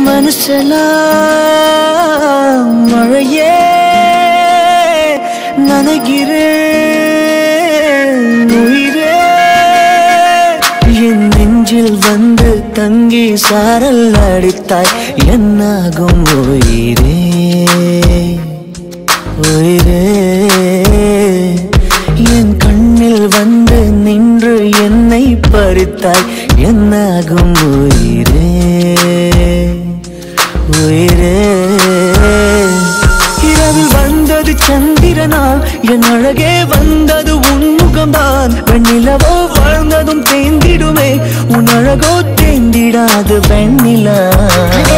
மனசெல்லாம் மழையே நனைகிறேன் உயிரே என் நெஞ்சில் வந்து தங்கி சாரல் அடித்தாய் என்னாகும் உயிரே உயிரே என் கண்ணில் வந்து நின்று என்னை பறித்தாய் என்னாகும் உயிரே உயிரே இரவில் வந்தது சந்திரனா என் அழகே வந்தது உன்முகம்தான் வெண்ணிலவோ வாழ்ந்ததும் தேந்திடுமே உன் அழகோ தேந்திடாது வெண்ணிலா